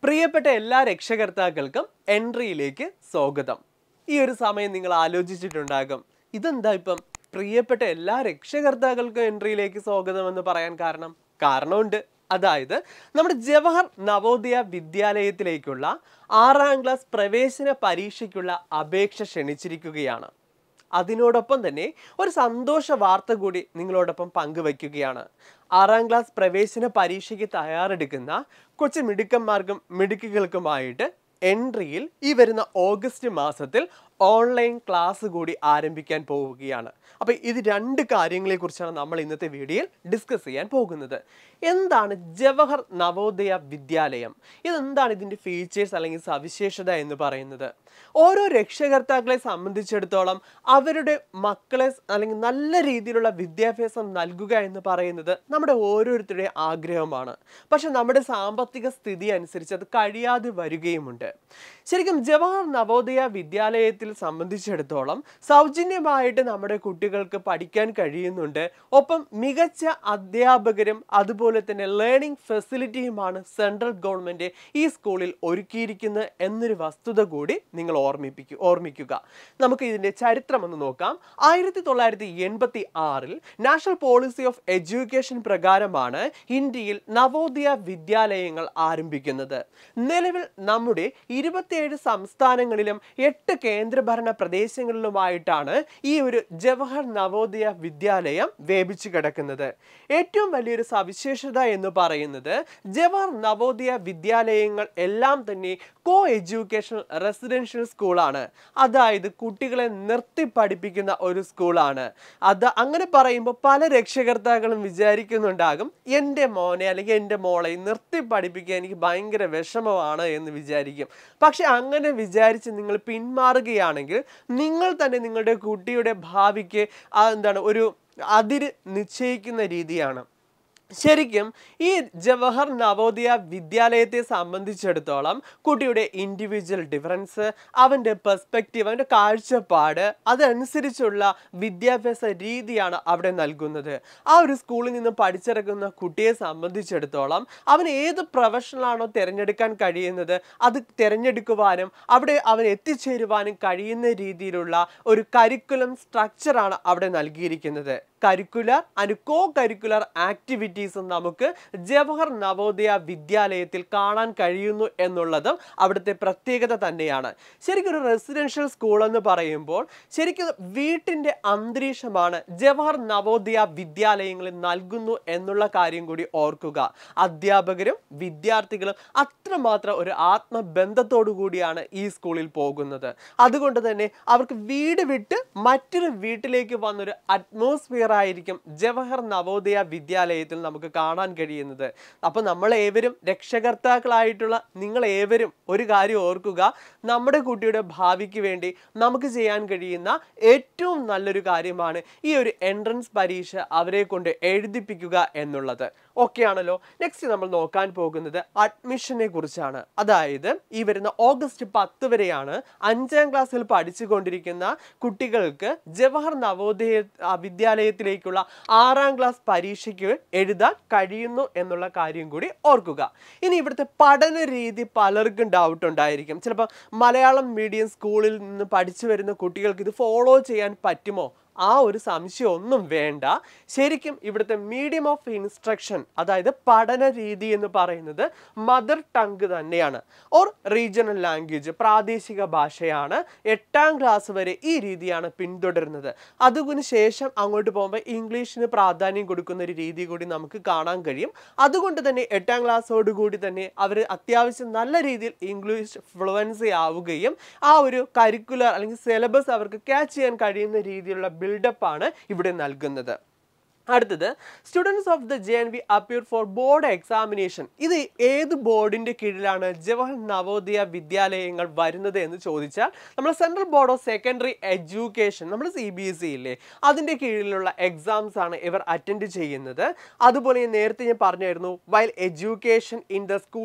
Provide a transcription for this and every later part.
പ്രിയപ്പെട്ട എല്ലാ രക്ഷകർത്താക്കൾക്കും എൻട്രിയിലേക്ക് സ്വാഗതം ഈ ഒരു സമയം നിങ്ങൾ ആലോചിച്ചിട്ടുണ്ടാകും ഇതെന്താ ഇപ്പം പ്രിയപ്പെട്ട എല്ലാ രക്ഷകർത്താക്കൾക്കും എൻട്രിയിലേക്ക് സ്വാഗതം എന്ന് പറയാൻ കാരണം കാരണമുണ്ട് അതായത് നമ്മുടെ ജവഹർ നവോദയ വിദ്യാലയത്തിലേക്കുള്ള ആറാം ക്ലാസ് പ്രവേശന പരീക്ഷയ്ക്കുള്ള അപേക്ഷ ക്ഷണിച്ചിരിക്കുകയാണ് അതിനോടൊപ്പം തന്നെ ഒരു സന്തോഷ വാർത്ത കൂടി നിങ്ങളോടൊപ്പം പങ്കുവയ്ക്കുകയാണ് ആറാം ക്ലാസ് പ്രവേശന പരീക്ഷയ്ക്ക് തയ്യാറെടുക്കുന്ന കൊച്ചു മിടുക്കന്മാർക്കും മിടുക്കികൾക്കുമായിട്ട് എൻട്രിയിൽ ഈ വരുന്ന ഓഗസ്റ്റ് മാസത്തിൽ ഓൺലൈൻ ക്ലാസ് കൂടി ആരംഭിക്കാൻ പോവുകയാണ് അപ്പോൾ ഇത് രണ്ട് കാര്യങ്ങളെക്കുറിച്ചാണ് നമ്മൾ ഇന്നത്തെ വീഡിയോയിൽ ഡിസ്കസ് ചെയ്യാൻ പോകുന്നത് എന്താണ് ജവഹർ നവോദയ വിദ്യാലയം ഇതെന്താണ് ഇതിൻ്റെ ഫീച്ചേഴ്സ് അല്ലെങ്കിൽ സവിശേഷത എന്ന് പറയുന്നത് ഓരോ രക്ഷകർത്താക്കളെ സംബന്ധിച്ചിടത്തോളം അവരുടെ മക്കളെ അല്ലെങ്കിൽ നല്ല രീതിയിലുള്ള വിദ്യാഭ്യാസം നൽകുക എന്ന് പറയുന്നത് നമ്മുടെ ഓരോരുത്തരുടെയും ആഗ്രഹമാണ് പക്ഷെ നമ്മുടെ സാമ്പത്തിക സ്ഥിതി അനുസരിച്ച് അത് കഴിയാതെ വരികയുമുണ്ട് ശരിക്കും ജവഹർ നവോദയ വിദ്യാലയത്തിൽ സംബന്ധിച്ചിടത്തോളം സൗജന്യമായിട്ട് നമ്മുടെ കുട്ടികൾക്ക് പഠിക്കാൻ കഴിയുന്നുണ്ട് ഒപ്പം മികച്ച അധ്യാപകരും അതുപോലെ തന്നെ ലേണിംഗ് ഫെസിലിറ്റിയുമാണ് സെൻട്രൽ ഗവൺമെന്റ് ഈ സ്കൂളിൽ ഒരുക്കിയിരിക്കുന്നത് എന്നൊരു വസ്തുത കൂടി നിങ്ങൾ ഓർമ്മിപ്പിക്കു ഓർമ്മിക്കുക നമുക്ക് ഇതിന്റെ ചരിത്രം ഒന്ന് നോക്കാം ആയിരത്തി തൊള്ളായിരത്തി എൺപത്തി ആറിൽ നാഷണൽ പോളിസി ഓഫ് എഡ്യൂക്കേഷൻ പ്രകാരമാണ് ഇന്ത്യയിൽ നവോദയ വിദ്യാലയങ്ങൾ ആരംഭിക്കുന്നത് നിലവിൽ നമ്മുടെ ഇരുപത്തിയേഴ് സംസ്ഥാനങ്ങളിലും എട്ട് കേന്ദ്രഭരണ പ്രദേശങ്ങളിലുമായിട്ടാണ് ഈ ഒരു ജവഹർ നവോദയ വിദ്യാലയം വ്യാപിച്ചു കിടക്കുന്നത് ഏറ്റവും വലിയൊരു സവിശേഷത എന്ന് പറയുന്നത് ജവഹർ നവോദയ വിദ്യാലയങ്ങൾ എല്ലാം തന്നെ കോ എഡ്യൂക്കേഷണൽ റെസിഡൻഷ്യൽ സ്കൂളാണ് അതായത് കുട്ടികളെ നിർത്തി പഠിപ്പിക്കുന്ന ഒരു സ്കൂളാണ് അത് അങ്ങനെ പറയുമ്പോൾ പല രക്ഷകർത്താക്കളും വിചാരിക്കുന്നുണ്ടാകും എൻ്റെ മോനെ അല്ലെങ്കിൽ എൻ്റെ മോളെ നിർത്തി പഠിപ്പിക്കാൻ എനിക്ക് ഭയങ്കര വിഷമമാണ് എന്ന് വിചാരിക്കും പക്ഷെ അങ്ങനെ വിചാരിച്ച് നിങ്ങൾ പിന്മാറുകയാണെങ്കിൽ നിങ്ങൾ തന്നെ നിങ്ങളുടെ കുട്ടിയുടെ ഭാവിക്ക് ആ എന്താണ് ഒരു അതിര് നിശ്ചയിക്കുന്ന രീതിയാണ് ശരിക്കും ഈ ജവഹർ നവോദയ വിദ്യാലയത്തെ സംബന്ധിച്ചിടത്തോളം കുട്ടിയുടെ ഇൻഡിവിജ്വൽ ഡിഫറൻസ് അവൻ്റെ പെർസ്പെക്റ്റീവ് അവൻ്റെ കാഴ്ചപ്പാട് അതനുസരിച്ചുള്ള വിദ്യാഭ്യാസ രീതിയാണ് അവിടെ നൽകുന്നത് ആ ഒരു സ്കൂളിൽ നിന്ന് പഠിച്ചിറങ്ങുന്ന കുട്ടിയെ സംബന്ധിച്ചിടത്തോളം അവൻ ഏത് പ്രൊഫഷണലാണോ തിരഞ്ഞെടുക്കാൻ കഴിയുന്നത് അത് തിരഞ്ഞെടുക്കുവാനും അവിടെ അവൻ എത്തിച്ചേരുവാനും കഴിയുന്ന രീതിയിലുള്ള ഒരു കരിക്കുലം സ്ട്രക്ചറാണ് അവിടെ നൽകിയിരിക്കുന്നത് കരിക്കുലർ ആൻഡ് കോ കരിക്കുലർ ആക്ടിവിറ്റീസും നമുക്ക് ജവഹർ നവോദയ വിദ്യാലയത്തിൽ കാണാൻ കഴിയുന്നു എന്നുള്ളതും അവിടുത്തെ പ്രത്യേകത തന്നെയാണ് ശരിക്കും ഒരു റെസിഡൻഷ്യൽ സ്കൂൾ എന്ന് പറയുമ്പോൾ ശരിക്കും വീട്ടിൻ്റെ അന്തരീക്ഷമാണ് ജവഹർ നവോദയ വിദ്യാലയങ്ങളിൽ നൽകുന്നു എന്നുള്ള കാര്യം കൂടി ഓർക്കുക അധ്യാപകരും വിദ്യാർത്ഥികളും അത്രമാത്രം ഒരു ആത്മബന്ധത്തോടു കൂടിയാണ് ഈ സ്കൂളിൽ പോകുന്നത് അതുകൊണ്ട് തന്നെ അവർക്ക് വീട് വിട്ട് മറ്റൊരു വീട്ടിലേക്ക് വന്നൊരു അറ്റ്മോസ്ഫിയർ ആയിരിക്കും ജവഹർ നവോദയ വിദ്യാലയത്തിൽ നമുക്ക് കാണാൻ കഴിയുന്നത് അപ്പോൾ നമ്മൾ ഏവരും രക്ഷകർത്താക്കളായിട്ടുള്ള നിങ്ങൾ ഏവരും ഒരു കാര്യം ഓർക്കുക നമ്മുടെ കുട്ടിയുടെ ഭാവിക്ക് വേണ്ടി നമുക്ക് ചെയ്യാൻ കഴിയുന്ന ഏറ്റവും നല്ലൊരു കാര്യമാണ് ഈ ഒരു എൻട്രൻസ് പരീക്ഷ അവരെ കൊണ്ട് എഴുതിപ്പിക്കുക എന്നുള്ളത് ഓക്കെ ആണല്ലോ നെക്സ്റ്റ് നമ്മൾ നോക്കാൻ പോകുന്നത് അഡ്മിഷനെ കുറിച്ചാണ് അതായത് ഈ വരുന്ന ഓഗസ്റ്റ് പത്ത് വരെയാണ് അഞ്ചാം ക്ലാസ്സിൽ പഠിച്ചുകൊണ്ടിരിക്കുന്ന കുട്ടികൾക്ക് ജവഹർ നവോദയ ആ, വിദ്യാലയത്തിലേക്കുള്ള ആറാം ക്ലാസ് പരീക്ഷയ്ക്ക് എഴുതാൻ കഴിയുന്നു എന്നുള്ള കാര്യം കൂടി ഓർക്കുക ഇനി ഇവിടുത്തെ പഠന രീതി പലർക്കും ഡൗട്ട് ഉണ്ടായിരിക്കും ചിലപ്പോൾ മലയാളം മീഡിയം സ്കൂളിൽ നിന്ന് പഠിച്ചു വരുന്ന കുട്ടികൾക്ക് ഇത് ഫോളോ ചെയ്യാൻ പറ്റുമോ ആ ഒരു സംശയം ഒന്നും വേണ്ട ശരിക്കും ഇവിടുത്തെ മീഡിയം ഓഫ് ഇൻസ്ട്രക്ഷൻ അതായത് പഠന രീതി എന്ന് പറയുന്നത് മദർ ടങ്ക് തന്നെയാണ് ഓർ റീജിയണൽ ലാംഗ്വേജ് പ്രാദേശിക ഭാഷയാണ് എട്ടാം ക്ലാസ് വരെ ഈ രീതിയാണ് പിന്തുടരുന്നത് അതിന് ശേഷം അങ്ങോട്ട് പോകുമ്പോൾ ഇംഗ്ലീഷിന് പ്രാധാന്യം കൊടുക്കുന്ന ഒരു രീതി കൂടി നമുക്ക് കാണാൻ കഴിയും അതുകൊണ്ട് തന്നെ എട്ടാം ക്ലാസ്സോട് കൂടി തന്നെ അവർ അത്യാവശ്യം നല്ല രീതിയിൽ ഇംഗ്ലീഷ് ഫ്ലുവൻസി ആവുകയും ആ ഒരു കരിക്കുലർ അല്ലെങ്കിൽ സിലബസ് അവർക്ക് ക്യാച്ച് ചെയ്യാൻ കഴിയുന്ന രീതിയിലുള്ള ബിൽഡപ്പ് ആണ് ഇവിടെ നൽകുന്നത് അടുത്തത് students of the J N V appear for board examination ഇത് ഏത് ബോർഡിന്റെ കീഴിലാണ് ജവഹർ നവോദയ വിദ്യാലയങ്ങൾ വരുന്നത് എന്ന് ചോദിച്ചാൽ നമ്മൾ Central Board of Secondary Education നമ്മൾ സി ബി എസ് ഇ ഇല്ലേ അതിൻ്റെ കീഴിലുള്ള എക്സാംസ് ആണ് ഇവർ അറ്റൻഡ് ചെയ്യുന്നത് അതുപോലെ ഞാൻ നേരത്തെ ഞാൻ പറഞ്ഞായിരുന്നു while education in the school is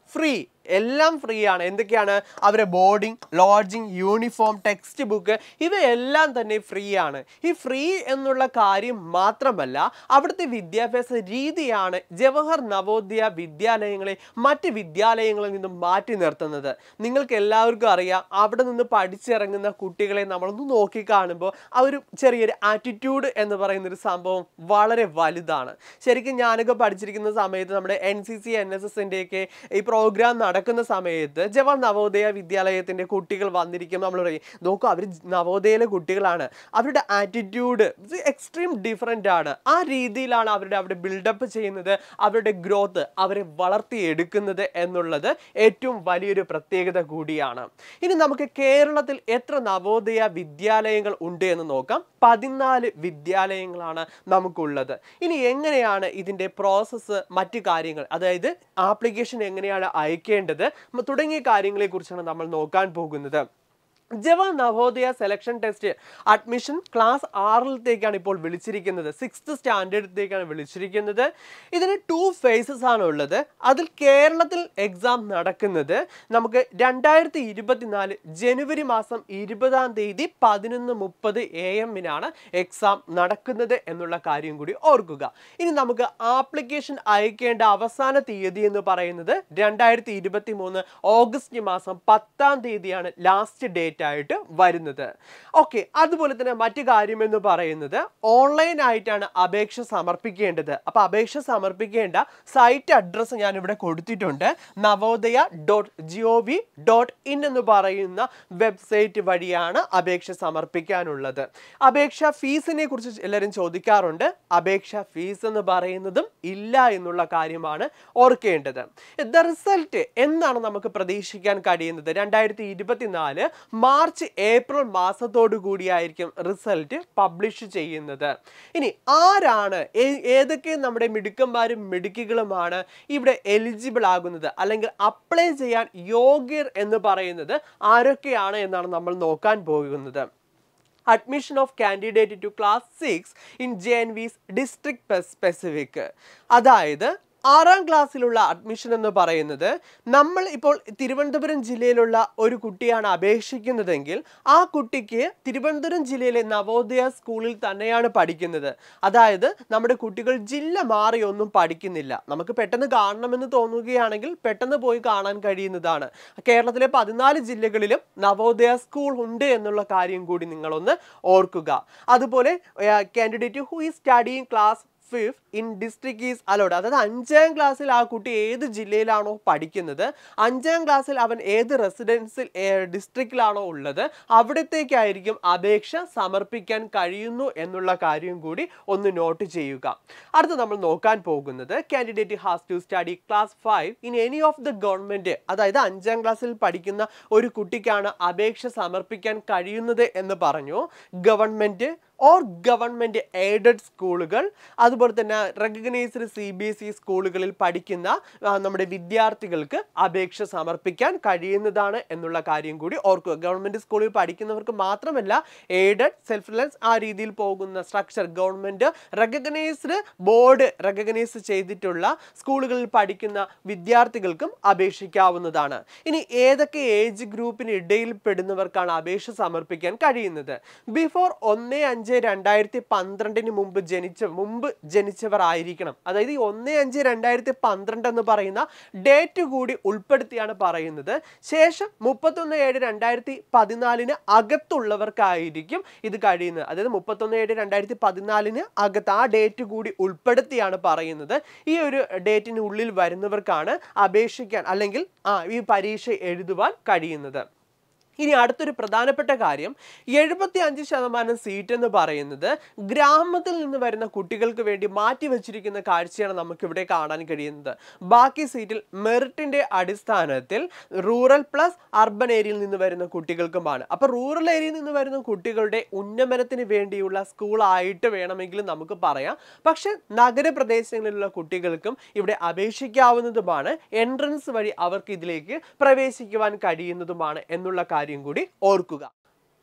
free എല്ലാം ഫ്രീ ആണ് എന്തൊക്കെയാണ് അവരെ boarding lodging uniform textbook ഇവയെല്ലാം തന്നെ ഫ്രീ ആണ് ഈ ഫ്രീ എന്നുള്ള കാര്യം മാത്രമല്ല അവിടുത്തെ വിദ്യാഭ്യാസ രീതിയാണ് ജവഹർ നവോദയ വിദ്യാലയങ്ങളെ മറ്റ് വിദ്യാലയങ്ങളിൽ നിന്നും മാറ്റി നിർത്തുന്നത് നിങ്ങൾക്ക് എല്ലാവർക്കും അറിയാം അവിടെ നിന്ന് പഠിച്ചിറങ്ങുന്ന കുട്ടികളെ നമ്മളൊന്ന് നോക്കി കാണുമ്പോൾ ആ ഒരു ചെറിയൊരു ആറ്റിറ്റ്യൂഡ് എന്ന് പറയുന്ന ഒരു സംഭവം വളരെ വലുതാണ് ശരിക്കും ഞാനൊക്കെ പഠിച്ചിരിക്കുന്ന സമയത്ത് നമ്മുടെ N C C N S എസിൻ്റെയൊക്കെ ഈ പ്രോഗ്രാം നടക്കുന്ന സമയത്ത് ജവഹർ നവോദയ വിദ്യാലയത്തിൻ്റെ കുട്ടികൾ വന്നിരിക്കും നമ്മൾ പറയും നോക്കൂ അവർ നവോദയയിലെ കുട്ടികളാണ് അവരുടെ ആറ്റിറ്റ്യൂഡ് എക്സ്ട്രീം ഡിഫറെൻ്റ് ആണ് ആ രീതിയിലാണ് അവരുടെ അവിടെ ബിൽഡപ്പ് ചെയ്യുന്നത് അവരുടെ ഗ്രോത്ത് അവരെ വളർത്തിയെടുക്കുന്നത് എന്നുള്ളത് ഏറ്റവും വലിയൊരു പ്രത്യേകത കൂടിയാണ് ഇനി നമുക്ക് കേരളത്തിൽ എത്ര നവോദയ വിദ്യാലയങ്ങൾ ഉണ്ട് എന്ന് നോക്കാം പതിനാല് വിദ്യാലയങ്ങളാണ് നമുക്കുള്ളത് ഇനി എങ്ങനെയാണ് ഇതിൻ്റെ പ്രോസസ്സ് മറ്റു കാര്യങ്ങൾ അതായത് ആപ്ലിക്കേഷൻ എങ്ങനെയാണ് അയക്കേണ്ടത് മ- തുടങ്ങിയ കാര്യങ്ങളെക്കുറിച്ചാണ് നമ്മൾ നോക്കാൻ പോകുന്നത് Jawahar Navodaya selection test admission class ആറിലത്തേക്കാണ് ഇപ്പോൾ വിളിച്ചിരിക്കുന്നത് സിക്സ്ത് സ്റ്റാൻഡേർഡിലേക്കാണ് വിളിച്ചിരിക്കുന്നത് ഇതിന് ടു ഫേസസ് ആണ് ഉള്ളത് അതിൽ കേരളത്തിൽ എക്സാം നടക്കുന്നത് നമുക്ക് രണ്ടായിരത്തി ഇരുപത്തിനാല് ജനുവരി മാസം ഇരുപതാം തീയതി പതിനൊന്ന് മുപ്പത് എ എമ്മിനാണ് എക്സാം നടക്കുന്നത് എന്നുള്ള കാര്യം കൂടി ഓർക്കുക ഇനി നമുക്ക് ആപ്ലിക്കേഷൻ അയക്കേണ്ട അവസാന തീയതി എന്ന് പറയുന്നത് രണ്ടായിരത്തി ഇരുപത്തി മൂന്ന് ഓഗസ്റ്റ് മാസം പത്താം തീയതിയാണ് ലാസ്റ്റ് ഡേറ്റ് ആയിട്ട് വരുന്നത് ഓക്കെ അതുപോലെ തന്നെ മറ്റു കാര്യം എന്ന് പറയുന്നത് ഓൺലൈൻ ആയിട്ടാണ് അപേക്ഷ സമർപ്പിക്കേണ്ടത് അപ്പോൾ അപേക്ഷ സമർപ്പിക്കേണ്ട സൈറ്റ് അഡ്രസ്സ് ഞാൻ ഇവിടെ കൊടുത്തിട്ടുണ്ട് Navodaya dot G O V dot in എന്ന് പറയുന്ന വെബ്സൈറ്റ് വഴിയാണ് അപേക്ഷ സമർപ്പിക്കാനുള്ളത് അപേക്ഷ ഫീസിനെ കുറിച്ച് എല്ലാവരും ചോദിക്കാറുണ്ട് അപേക്ഷ ഫീസ് എന്ന് പറയുന്നതും ഇല്ല എന്നുള്ള കാര്യമാണ് ഓർക്കേണ്ടത് ദ റിസൾട്ട് എന്താണ് നമുക്ക് പ്രതീക്ഷിക്കാൻ കഴിയുന്നത് രണ്ടായിരത്തി ഇരുപത്തിനാല് മാർച്ച് ഏപ്രിൽ മാസത്തോടു കൂടിയായിരിക്കും റിസൾട്ട് പബ്ലിഷ് ചെയ്യുന്നത് ഇനി ആരാണ് ഏ- ഏതൊക്കെ നമ്മുടെ മിടുക്കന്മാരും മിടുക്കികളുമാണ് ഇവിടെ എലിജിബിൾ ആകുന്നത് അല്ലെങ്കിൽ അപ്ലൈ ചെയ്യാൻ യോഗ്യർ എന്ന് പറയുന്നത് ആരൊക്കെയാണ് എന്നാണ് നമ്മൾ നോക്കാൻ പോകുന്നത് admission of candidate to class six in J N Vs district specific അതായത് ആറാം ക്ലാസ്സിലുള്ള അഡ്മിഷൻ എന്ന് പറയുന്നത് നമ്മൾ ഇപ്പോൾ തിരുവനന്തപുരം ജില്ലയിലുള്ള ഒരു കുട്ടിയാണ് അപേക്ഷിക്കുന്നതെങ്കിൽ ആ കുട്ടിക്ക് തിരുവനന്തപുരം ജില്ലയിലെ നവോദയ സ്കൂളിൽ തന്നെയാണ് പഠിക്കുന്നത് അതായത് നമ്മുടെ കുട്ടികൾ ജില്ല മാറിയൊന്നും പഠിക്കുന്നില്ല നമുക്ക് പെട്ടെന്ന് കാണണമെന്ന് തോന്നുകയാണെങ്കിൽ പെട്ടെന്ന് പോയി കാണാൻ കഴിയുന്നതാണ് കേരളത്തിലെ പതിനാല് ജില്ലകളിലും നവോദയ സ്കൂൾ ഉണ്ട് എന്നുള്ള കാര്യം കൂടി നിങ്ങളൊന്ന് ഓർക്കുക അതുപോലെ candidate who is studying class fifth in district is allowed അതായത് അഞ്ചാം ക്ലാസ്സിൽ ആ കുട്ടി ഏത് ജില്ലയിലാണോ പഠിക്കുന്നത് അഞ്ചാം ക്ലാസ്സിൽ അവൻ ഏത് റെസിഡൻസിൽ ഡിസ്ട്രിക്റ്റിലാണോ ഉള്ളത് അവിടത്തേക്കായിരിക്കും അപേക്ഷ സമർപ്പിക്കാൻ കഴിയുന്നു എന്നുള്ള കാര്യം കൂടി ഒന്ന് നോട്ട് ചെയ്യുക അടുത്ത നമ്മൾ നോക്കാൻ പോകുന്നത് candidate has to study class five in any of the government അതായത് അഞ്ചാം ക്ലാസ്സിൽ പഠിക്കുന്ന ഒരു കുട്ടിക്കാണ് അപേക്ഷ സമർപ്പിക്കാൻ കഴിയുന്നത് എന്ന് പറഞ്ഞു ഗവൺമെന്റ് ഓർ ഗവൺമെൻറ് എയ്ഡഡ് സ്കൂളുകൾ അതുപോലെ തന്നെ recognised C B S E സ്കൂളുകളിൽ പഠിക്കുന്ന ആ, നമ്മുടെ വിദ്യാർത്ഥികൾക്ക് അപേക്ഷ സമർപ്പിക്കാൻ കഴിയുന്നതാണ് എന്നുള്ള കാര്യം കൂടി ഓർക്കുക ഗവൺമെൻറ് സ്കൂളിൽ പഠിക്കുന്നവർക്ക് മാത്രമല്ല എയ്ഡഡ് സെൽഫ് റിലയൻസ് ആ രീതിയിൽ പോകുന്ന structure government recognised board recognise ചെയ്തിട്ടുള്ള സ്കൂളുകളിൽ പഠിക്കുന്ന വിദ്യാർത്ഥികൾക്കും അപേക്ഷിക്കാവുന്നതാണ് ഇനി ഏതൊക്കെ ഏജ് ഗ്രൂപ്പിന് ഇടയിൽ പെടുന്നവർക്കാണ് അപേക്ഷ സമർപ്പിക്കാൻ കഴിയുന്നത് ബിഫോർ ഒന്ന് അഞ്ച് രണ്ടായിരത്തി പന്ത്രണ്ടിന് മുമ്പ് ജനിച്ച മുമ്പ് ജനിച്ചവർ ആയിരിക്കണം അതായത് ഈ ഒന്ന് അഞ്ച് രണ്ടായിരത്തി പന്ത്രണ്ട് എന്ന് പറയുന്ന ഡേറ്റ് കൂടി ഉൾപ്പെടുത്തിയാണ് പറയുന്നത് ശേഷം മുപ്പത്തൊന്ന് ഏഴ് രണ്ടായിരത്തി പതിനാലിന് അകത്തുള്ളവർക്കായിരിക്കും ഇത് കഴിയുന്നത് അതായത് മുപ്പത്തൊന്ന് ഏഴ് രണ്ടായിരത്തി പതിനാലിന് അകത്ത് ആ ഡേറ്റ് കൂടി ഉൾപ്പെടുത്തിയാണ് പറയുന്നത് ഈ ഒരു ഡേറ്റിന് ഉള്ളിൽ വരുന്നവർക്കാണ് അപേക്ഷിക്കാൻ അല്ലെങ്കിൽ ആ ഈ പരീക്ഷ എഴുതുവാൻ കഴിയുന്നത് ഇനി അടുത്തൊരു പ്രധാനപ്പെട്ട കാര്യം എഴുപത്തി അഞ്ച് ശതമാനം സീറ്റ് എന്ന് പറയുന്നത് ഗ്രാമത്തിൽ നിന്ന് വരുന്ന കുട്ടികൾക്ക് വേണ്ടി മാറ്റി വെച്ചിരിക്കുന്ന കാഴ്ചയാണ് നമുക്കിവിടെ കാണാൻ കഴിയുന്നത് ബാക്കി സീറ്റിൽ മെറിറ്റിന്റെ അടിസ്ഥാനത്തിൽ റൂറൽ പ്ലസ് അർബൻ ഏരിയയിൽ നിന്ന് വരുന്ന കുട്ടികൾക്കുമാണ് അപ്പോൾ റൂറൽ ഏരിയയിൽ നിന്ന് വരുന്ന കുട്ടികളുടെ ഉന്നമനത്തിന് വേണ്ടിയുള്ള സ്കൂളായിട്ട് വേണമെങ്കിൽ നമുക്ക് പറയാം പക്ഷെ നഗരപ്രദേശങ്ങളിലുള്ള കുട്ടികൾക്കും ഇവിടെ അപേക്ഷിക്കാവുന്നതുമാണ് എൻട്രൻസ് വഴി അവർക്ക് ഇതിലേക്ക് പ്രവേശിക്കുവാൻ കഴിയുന്നതുമാണ് എന്നുള്ള കാര്യം കൂടി ഓർക്കുക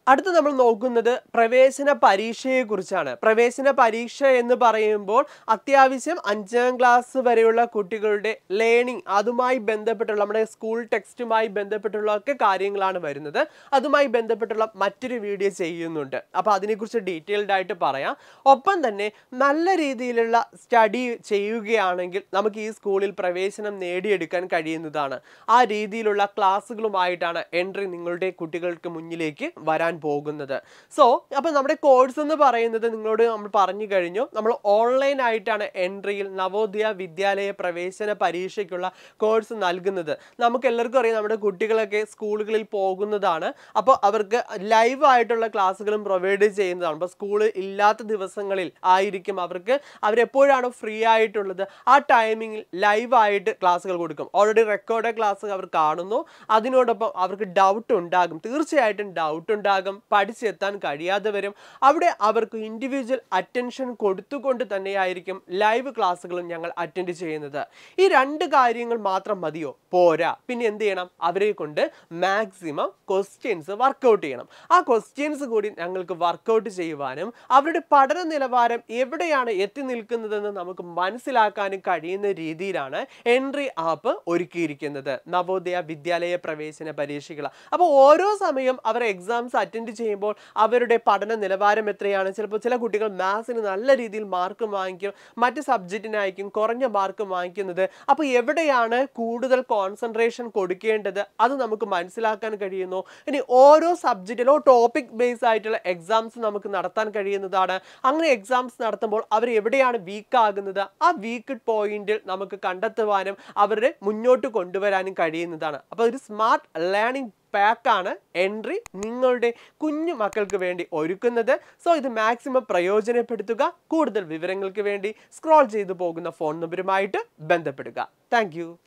അടുത്ത നമ്മൾ നോക്കുന്നത് പ്രവേശന പരീക്ഷയെ കുറിച്ചാണ് പ്രവേശന പരീക്ഷ എന്ന് പറയുമ്പോൾ അത്യാവശ്യം അഞ്ചാം ക്ലാസ് വരെയുള്ള കുട്ടികളുടെ ലേണിംഗ് അതുമായി ബന്ധപ്പെട്ടുള്ള നമ്മുടെ സ്കൂൾ ടെക്സ്റ്റുമായി ബന്ധപ്പെട്ടുള്ള ഒക്കെ കാര്യങ്ങളാണ് വരുന്നത് അതുമായി ബന്ധപ്പെട്ടുള്ള മറ്റൊരു വീഡിയോ ചെയ്യുന്നുണ്ട് അപ്പോൾ അതിനെക്കുറിച്ച് ഡീറ്റെയിൽഡ് ആയിട്ട് പറയാം ഒപ്പം തന്നെ നല്ല രീതിയിലുള്ള സ്റ്റഡി ചെയ്യുകയാണെങ്കിൽ നമുക്ക് ഈ സ്കൂളിൽ പ്രവേശനം നേടിയെടുക്കാൻ കഴിയുന്നതാണ് ആ രീതിയിലുള്ള ക്ലാസ്സുകളുമായിട്ടാണ് എൻട്രി നിങ്ങളുടെ കുട്ടികൾക്ക് മുന്നിലേക്ക് വരാൻ പോകുന്നത് സോ അപ്പോൾ നമ്മുടെ കോഴ്സ് എന്ന് പറയുന്നത് നിങ്ങളോട് നമ്മൾ പറഞ്ഞു കഴിഞ്ഞു നമ്മൾ ഓൺലൈൻ ആയിട്ടാണ് എൻട്രിയിൽ നവോദയ വിദ്യാലയ പ്രവേശന പരീക്ഷയ്ക്കുള്ള കോഴ്സ് നൽകുന്നത് നമുക്ക് എല്ലാവർക്കും അറിയാം നമ്മുടെ കുട്ടികളൊക്കെ സ്കൂളുകളിൽ പോകുന്നതാണ് അപ്പോൾ അവർക്ക് ലൈവ് ആയിട്ടുള്ള ക്ലാസ്സുകളും പ്രൊവൈഡ് ചെയ്യുന്നതാണ് അപ്പോൾ സ്കൂൾ ഇല്ലാത്ത ദിവസങ്ങളിൽ ആയിരിക്കും അവർക്ക് അവരെപ്പോഴാണ് ഫ്രീ ആയിട്ടുള്ളത് ആ ടൈമിങ്ങിൽ ലൈവായിട്ട് ക്ലാസ്സുകൾ കൊടുക്കും ഓൾറെഡി റെക്കോർഡ് ക്ലാസ് അവർ കാണുന്നു അതിനോടൊപ്പം അവർക്ക് ഡൗട്ട് ഉണ്ടാകും തീർച്ചയായിട്ടും ഡൗട്ട് ഉണ്ടാകും പഠിച്ചെത്താൻ കഴിയാതെ വരും അവിടെ അവർക്ക് ഇൻഡിവിജ്വൽ അറ്റൻഷൻ കൊടുത്തുകൊണ്ട് തന്നെയായിരിക്കും ലൈവ് ക്ലാസ്സുകളും ഞങ്ങൾ അറ്റൻഡ് ചെയ്യുന്നത് ഈ രണ്ട് കാര്യങ്ങൾ മാത്രം മതിയോ പോരാ പിന്നെ എന്ത് ചെയ്യണം അവരെ കൊണ്ട് മാക്സിമം ക്വസ്റ്റ്യൻസ് വർക്കൗട്ട് ചെയ്യണം ആ ക്വസ്റ്റ്യൻസ് കൂടി ഞങ്ങൾക്ക് വർക്കൗട്ട് ചെയ്യുവാനും അവരുടെ പഠന നിലവാരം എവിടെയാണ് എത്തി നിൽക്കുന്നതെന്ന് നമുക്ക് മനസ്സിലാക്കാനും കഴിയുന്ന രീതിയിലാണ് എൻട്രി ആപ്പ് ഒരുക്കിയിരിക്കുന്നത് നവോദയ വിദ്യാലയ പ്രവേശന പരീക്ഷകൾ അപ്പോൾ ഓരോ സമയം അവർ എക്സാംസ് അറ്റൻഡ് ചെയ്യുമ്പോൾ അവരുടെ പഠന നിലവാരം എത്രയാണ് ചിലപ്പോൾ ചില കുട്ടികൾ മാത്സിന് നല്ല രീതിയിൽ മാർക്ക് വാങ്ങിക്കും മറ്റ് സബ്ജക്റ്റിനായിരിക്കും കുറഞ്ഞ മാർക്ക് വാങ്ങിക്കുന്നത് അപ്പോൾ എവിടെയാണ് കൂടുതൽ കോൺസെൻട്രേഷൻ കൊടുക്കേണ്ടത് അത് നമുക്ക് മനസ്സിലാക്കാൻ കഴിയുന്നു ഇനി ഓരോ സബ്ജക്റ്റിലോ ടോപ്പിക് ബേസ് ആയിട്ടുള്ള എക്സാംസ് നമുക്ക് നടത്താൻ കഴിയുന്നതാണ് അങ്ങനെ എക്സാംസ് നടത്തുമ്പോൾ അവർ എവിടെയാണ് വീക്ക് ആകുന്നത് ആ വീക്ക് പോയിന്റിൽ നമുക്ക് കണ്ടെത്തുവാനും അവരുടെ മുന്നോട്ട് കൊണ്ടുവരാനും കഴിയുന്നതാണ് അപ്പോൾ ഒരു സ്മാർട്ട് ലേണിംഗ് പാക്കാണ് എൻട്രി നിങ്ങളുടെ കുഞ്ഞു മക്കൾക്ക് വേണ്ടി ഒരുക്കുന്നത് സോ ഇത് മാക്സിമം പ്രയോജനപ്പെടുത്തുക കൂടുതൽ വിവരങ്ങൾക്ക് വേണ്ടി സ്ക്രോൾ ചെയ്തു പോകുന്ന ഫോൺ നമ്പറുമായിട്ട് ബന്ധപ്പെടുക താങ്ക്